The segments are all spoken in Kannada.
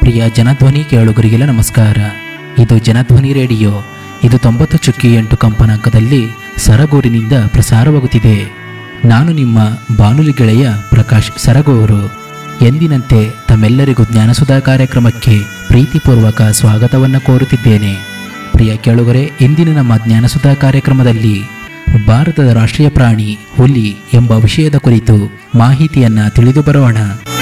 ಪ್ರಿಯ ಜನಧ್ವನಿ ಕೇಳುಗರಿಗೆಲ್ಲ ನಮಸ್ಕಾರ ಇದು ಜನಧ್ವನಿ ರೇಡಿಯೋ ಇದು ತೊಂಬತ್ತು ಚುಕ್ಕಿ ಎಂಟು ಕಂಪನಾಂಕದಲ್ಲಿ ಸರಗೂರಿನಿಂದ ಪ್ರಸಾರವಾಗುತ್ತಿದೆ ನಾನು ನಿಮ್ಮ ಬಾನುಲಿ ಗೆಳೆಯ ಪ್ರಕಾಶ್ ಸರಗೂರು ಎಂದಿನಂತೆ ತಮ್ಮೆಲ್ಲರಿಗೂ ಜ್ಞಾನಸುಧಾ ಕಾರ್ಯಕ್ರಮಕ್ಕೆ ಪ್ರೀತಿಪೂರ್ವಕ ಸ್ವಾಗತವನ್ನು ಕೋರುತ್ತಿದ್ದೇನೆ ಪ್ರಿಯ ಕೇಳುಗರೆ ಇಂದಿನ ನಮ್ಮ ಜ್ಞಾನಸುಧಾ ಕಾರ್ಯಕ್ರಮದಲ್ಲಿ ಭಾರತದ ರಾಷ್ಟ್ರೀಯ ಪ್ರಾಣಿ ಹುಲಿ ಎಂಬ ವಿಷಯದ ಕುರಿತು ಮಾಹಿತಿಯನ್ನ ತಿಳಿದು ಬರೋಣ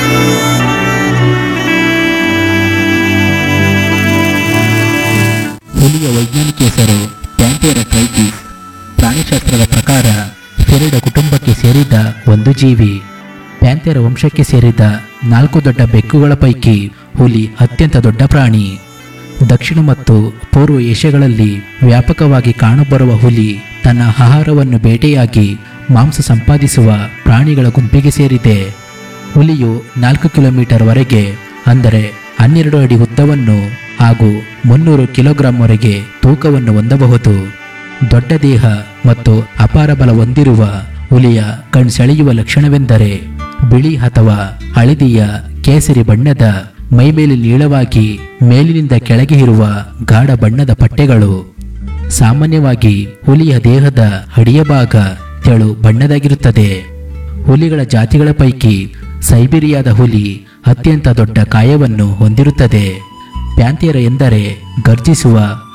ಹುಲಿಯ ವೈಜ್ಞಾನಿಕ ಹೆಸರು ಪ್ಯಾಂಥೇರ ಟ್ರೈಟಿಸ್ ಪ್ರಾಣಿಶಾಸ್ತ್ರದ ಪ್ರಕಾರ ಫೆರಿಡ ಕುಟುಂಬಕ್ಕೆ ಸೇರಿದ ಒಂದು ಜೀವಿ ಪ್ಯಾಂಥೇರ ವಂಶಕ್ಕೆ ಸೇರಿದ ನಾಲ್ಕು ದೊಡ್ಡ ಬೆಕ್ಕುಗಳ ಪೈಕಿ ಹುಲಿ ಅತ್ಯಂತ ದೊಡ್ಡ ಪ್ರಾಣಿ ದಕ್ಷಿಣ ಮತ್ತು ಪೂರ್ವ ಏಷ್ಯಾಗಳಲ್ಲಿ ವ್ಯಾಪಕವಾಗಿ ಕಾಣಬರುವ ಹುಲಿ ತನ್ನ ಆಹಾರವನ್ನು ಬೇಟೆಯಾಗಿ ಮಾಂಸ ಸಂಪಾದಿಸುವ ಪ್ರಾಣಿಗಳ ಗುಂಪಿಗೆ ಸೇರಿದೆ ಹುಲಿಯು ನಾಲ್ಕು ಕಿಲೋಮೀಟರ್ ವರೆಗೆ ಅಂದರೆ ಹನ್ನೆರಡು ಅಡಿ ಉದ್ದವನ್ನು ಹಾಗೂ ಮುನ್ನೂರು ಕಿಲೋಗ್ರಾಂವರೆಗೆ ತೂಕವನ್ನು ಹೊಂದಬಹುದು ದೊಡ್ಡ ದೇಹ ಮತ್ತು ಅಪಾರ ಬಲ ಹೊಂದಿರುವ ಹುಲಿಯ ಕಣ್ಸೆಳೆಯುವ ಲಕ್ಷಣವೆಂದರೆ ಬಿಳಿ ಅಥವಾ ಹಳದಿಯ ಕೇಸರಿ ಬಣ್ಣದ ಮೈಮೇಲೆ ನೀಳವಾಗಿ ಮೇಲಿನಿಂದ ಕೆಳಗೆ ಇರುವ ಗಾಢ ಬಣ್ಣದ ಪಟ್ಟೆಗಳು ಸಾಮಾನ್ಯವಾಗಿ ಹುಲಿಯ ದೇಹದ ಅಡಿಯ ಭಾಗ ತೆಳು ಬಣ್ಣದಾಗಿರುತ್ತದೆ ಹುಲಿಗಳ ಜಾತಿಗಳ ಪೈಕಿ ಸೈಬೀರಿಯಾದ ಹುಲಿ ಅತ್ಯಂತ ದೊಡ್ಡ ಕಾಯವನ್ನು ಹೊಂದಿರುತ್ತದೆ ಪ್ಯಾಂಥೇರ ಎಂದರೆ ಗರ್ಜಿಸುವ